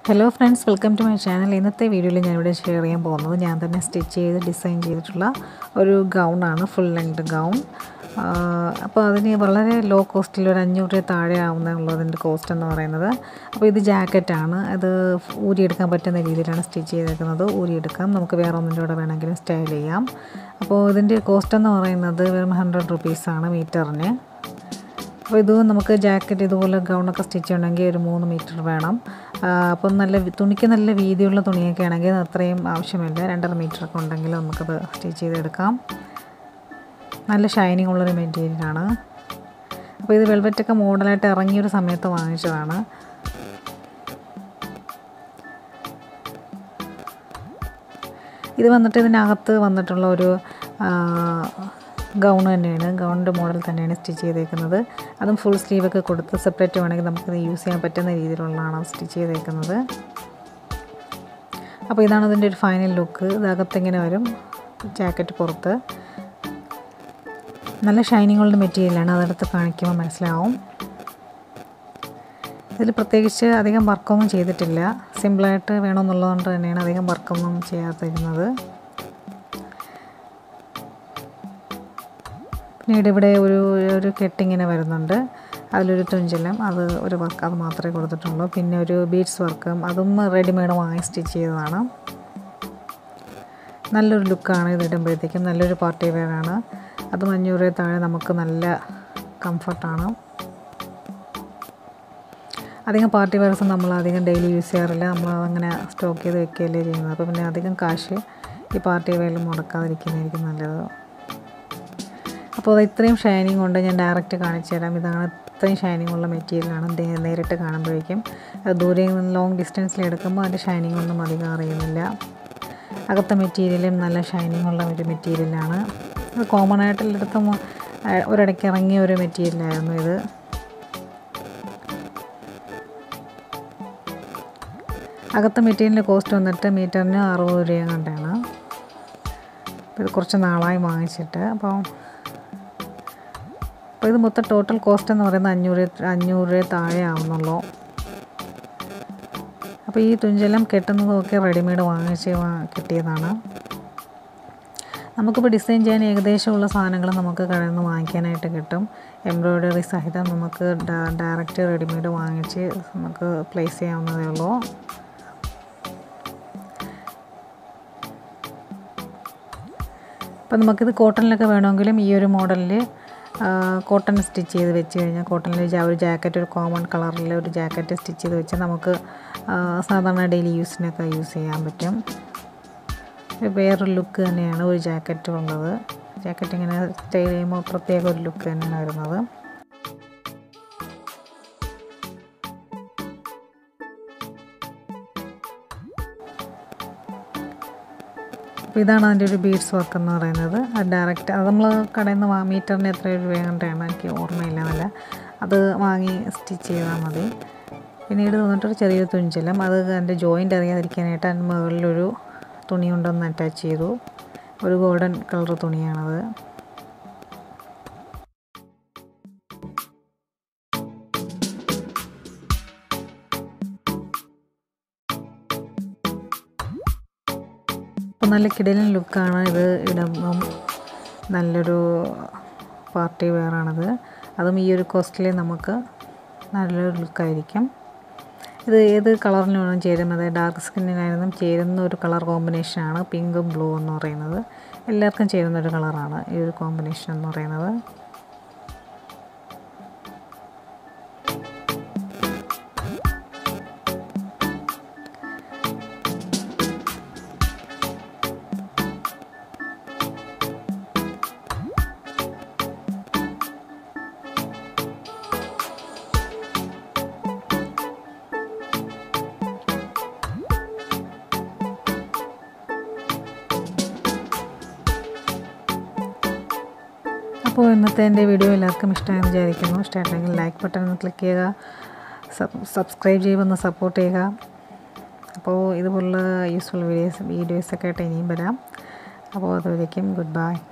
hello friends welcome to my channel ഇന്നത്തെ വീഡിയോയിൽ ഞാനിവിടെ ഷെയർ ചെയ്യാൻ പോകുന്നത് ഞാൻ തന്നെ സ്റ്റിച്ച് ചെയ്ത് ഡിസൈൻ ചെയ്തിട്ടുള്ള ഒരു ഗൗണാണ് ഫുൾ ലെങ്ത് ഗൗൺ അപ്പോൾ അതിന് വളരെ ലോ കോസ്റ്റിൽ ഒരു അഞ്ഞൂറ് രൂപ താഴെ ആവുന്നുള്ളതിൻ്റെ കോസ്റ്റ് എന്ന് പറയുന്നത് അപ്പോൾ ഇത് ജാക്കറ്റാണ് അത് ഊരിയെടുക്കാൻ പറ്റുന്ന രീതിയിലാണ് സ്റ്റിച്ച് ചെയ്തേക്കുന്നത് ഊരിയെടുക്കാം നമുക്ക് വേറെ ഒന്നിൻ്റെ കൂടെ വേണമെങ്കിലും സ്റ്റൈൽ ചെയ്യാം അപ്പോൾ ഇതിൻ്റെ കോസ്റ്റ് എന്ന് പറയുന്നത് വെറും ഹൺഡ്രഡ് റുപ്പീസാണ് മീറ്ററിന് അപ്പോൾ ഇത് നമുക്ക് ജാക്കറ്റ് ഇതുപോലെ ഗൗണൊക്കെ സ്റ്റിച്ച് ചെയ്യണമെങ്കിൽ ഒരു മൂന്ന് മീറ്റർ വേണം അപ്പം നല്ല തുണിക്ക് നല്ല വീതിയുള്ള തുണിയൊക്കെ ആണെങ്കിൽ അത്രയും ആവശ്യമില്ല രണ്ടര മീറ്ററൊക്കെ ഉണ്ടെങ്കിൽ നമുക്കത് സ്റ്റിച്ച് ചെയ്തെടുക്കാം നല്ല ഷൈനിങ് ഉള്ളൊരു മെറ്റീരിയലാണ് അപ്പോൾ ഇത് വെൽവെറ്റൊക്കെ മോഡലായിട്ട് ഇറങ്ങിയൊരു സമയത്ത് വാങ്ങിച്ചതാണ് ഇത് വന്നിട്ട് ഇതിനകത്ത് വന്നിട്ടുള്ള ഒരു ഗൗൺ തന്നെയാണ് ഗൗണിൻ്റെ മോഡൽ തന്നെയാണ് സ്റ്റിച്ച് ചെയ്തേക്കുന്നത് അതും ഫുൾ സ്ലീവൊക്കെ കൊടുത്ത് സെപ്പറേറ്റ് വേണമെങ്കിൽ നമുക്കത് യൂസ് ചെയ്യാൻ പറ്റുന്ന രീതിയിലുള്ളതാണ് സ്റ്റിച്ച് ചെയ്തേക്കുന്നത് അപ്പോൾ ഇതാണ് അതിൻ്റെ ഒരു ഫൈനൽ ലുക്ക് ഇതകത്ത് ഇങ്ങനെ വരും ജാക്കറ്റ് പുറത്ത് നല്ല ഷൈനിങ് ഉള്ള മെറ്റീരിയലാണ് അതെടുത്ത് കാണിക്കുമ്പോൾ മനസ്സിലാവും ഇതിൽ പ്രത്യേകിച്ച് അധികം വർക്കൊന്നും ചെയ്തിട്ടില്ല സിമ്പിളായിട്ട് വേണമെന്നുള്ളതുകൊണ്ട് തന്നെയാണ് അധികം വർക്കൊന്നും ചെയ്യാതിരുന്നത് പിന്നീട് ഇവിടെ ഒരു ഒരു കെട്ടിങ്ങനെ വരുന്നുണ്ട് അതിലൊരു തുഞ്ചലം അത് ഒരു വർക്ക് അത് മാത്രമേ കൊടുത്തിട്ടുള്ളൂ പിന്നെ ഒരു ബീഡ്സ് വർക്കും അതും റെഡിമെയ്ഡ് വാങ്ങി സ്റ്റിച്ച് ചെയ്തതാണ് നല്ലൊരു ലുക്കാണ് ഇത് ഇടുമ്പോഴത്തേക്കും നല്ലൊരു പാർട്ടി വെയറാണ് അതും അഞ്ഞൂറ് താഴെ നമുക്ക് നല്ല കംഫർട്ടാണ് അധികം പാർട്ടി വെയർസ് നമ്മൾ അധികം ഡെയിലി യൂസ് ചെയ്യാറില്ല നമ്മൾ അതങ്ങനെ സ്റ്റോക്ക് ചെയ്ത് വെക്കുകയല്ലേ ചെയ്യുന്നത് അപ്പോൾ പിന്നെ അധികം കാശ് ഈ പാർട്ടി വെയറിൽ മുടക്കാതിരിക്കുന്നതായിരിക്കും നല്ലത് അപ്പോൾ അത് ഇത്രയും ഷൈനിങ് കൊണ്ട് ഞാൻ ഡയറക്റ്റ് കാണിച്ചു തരാം ഇതാണ് ഇത്രയും ഷൈനിങ് ഉള്ള മെറ്റീരിയലാണ് നേരിട്ട് കാണുമ്പോഴേക്കും ദൂരെ നിന്ന് ലോങ് ഡിസ്റ്റൻസിൽ എടുക്കുമ്പോൾ അതിൻ്റെ ഷൈനിങ് ഒന്നും അധികം അറിയുന്നില്ല അകത്തെ മെറ്റീരിയലും നല്ല ഷൈനിങ് ഉള്ള ഒരു മെറ്റീരിയലാണ് ഇത് കോമൺ ആയിട്ട് എല്ലായിടത്തും ഒരിടയ്ക്ക് ഇറങ്ങിയ ഒരു മെറ്റീരിയലായിരുന്നു ഇത് അകത്തെ മെറ്റീരിയലിൻ്റെ കോസ്റ്റ് വന്നിട്ട് മീറ്ററിന് അറുപത് രൂപ കണ്ടാണ് ഇത് കുറച്ച് നാളായി വാങ്ങിച്ചിട്ട് അപ്പോൾ അപ്പോൾ ഇത് മൊത്തം ടോട്ടൽ കോസ്റ്റ് എന്ന് പറയുന്നത് അഞ്ഞൂറ് അഞ്ഞൂറ് രൂപ താഴെ ആവുന്നുള്ളൂ അപ്പോൾ ഈ തുഞ്ചലം കെട്ടുന്നതൊക്കെ റെഡിമെയ്ഡ് വാങ്ങിച്ച് കിട്ടിയതാണ് നമുക്കിപ്പോൾ ഡിസൈൻ ചെയ്യാൻ ഏകദേശമുള്ള സാധനങ്ങൾ നമുക്ക് കടയിൽ നിന്ന് വാങ്ങിക്കാനായിട്ട് കിട്ടും എംബ്രോയ്ഡറി സഹിതം നമുക്ക് ഡയറക്റ്റ് റെഡിമെയ്ഡ് വാങ്ങിച്ച് നമുക്ക് പ്ലേസ് ചെയ്യാവുന്നതേ ഉള്ളൂ അപ്പോൾ നമുക്കിത് കോട്ടണിലൊക്കെ വേണമെങ്കിലും ഈ ഒരു മോഡലിൽ കോട്ടൺ സ്റ്റിച്ച് ചെയ്ത് വെച്ച് കഴിഞ്ഞാൽ കോട്ടണിൽ ഒരു ജാക്കറ്റ് ഒരു കോമൺ കളറിൽ ഒരു ജാക്കറ്റ് സ്റ്റിച്ച് ചെയ്ത് വെച്ചാൽ നമുക്ക് സാധാരണ ഡെയിലി യൂസിനൊക്കെ യൂസ് ചെയ്യാൻ പറ്റും വേറൊരു ലുക്ക് തന്നെയാണ് ഒരു ജാക്കറ്റ് ഉള്ളത് ജാക്കറ്റ് ഇങ്ങനെ സ്റ്റൈൽ ചെയ്യുമ്പോൾ പ്രത്യേക ഒരു ലുക്ക് തന്നെയാണ് വരുന്നത് അപ്പോൾ ഇതാണ് അതിൻ്റെ ഒരു ബീഡ്സ് വർക്ക് എന്ന് പറയുന്നത് അത് ഡയറക്റ്റ് അത് നമ്മൾ കടയിൽ നിന്ന് മീറ്ററിന് എത്ര രൂപ കണ്ടാണ് എനിക്ക് ഓർമ്മയില്ല നല്ല അത് വാങ്ങി സ്റ്റിച്ച് ചെയ്താൽ മതി പിന്നീട് വന്നിട്ടൊരു ചെറിയൊരു തുഞ്ചലം അത് അതിൻ്റെ ജോയിൻ്റ് അറിയാതിരിക്കാനായിട്ട് അതിന് മുകളിലൊരു തുണി കൊണ്ടൊന്ന് അറ്റാച്ച് ചെയ്തു ഒരു ഗോൾഡൻ കളർ തുണിയാണത് അപ്പോൾ നല്ല കിടലൻ ലുക്കാണ് ഇത് ഇടുമ്പം നല്ലൊരു പാർട്ടി വെയറാണത് അതും ഈ ഒരു കോസ്റ്റിൽ നമുക്ക് നല്ലൊരു ലുക്കായിരിക്കും ഇത് ഏത് കളറിന് വേണം ചേരുന്നത് ഡാർക്ക് സ്കിന്നിനായിരുന്നും ചേരുന്ന ഒരു കളർ കോമ്പിനേഷനാണ് പിങ്കും ബ്ലൂ എന്ന് പറയുന്നത് എല്ലാവർക്കും ചേരുന്ന ഒരു കളറാണ് ഈ ഒരു കോമ്പിനേഷൻ എന്ന് പറയുന്നത് അപ്പോൾ ഇന്നത്തെ എൻ്റെ വീഡിയോ എല്ലാവർക്കും ഇഷ്ടമായെന്ന് വിചാരിക്കുന്നു ഇഷ്ടമായിട്ടെങ്കിൽ ലൈക്ക് ബട്ടൺ ഒന്ന് ക്ലിക്ക് ചെയ്യുക സബ്സ്ക്രൈബ് ചെയ്യുമെന്ന് സപ്പോർട്ട് ചെയ്യുക അപ്പോൾ ഇതുപോലുള്ള യൂസ്ഫുൾ വീഡിയോസ് വീഡിയോസൊക്കെ ആയിട്ട് ഇനിയും വരാം അപ്പോൾ അതുവരേക്കും ഗുഡ് ബൈ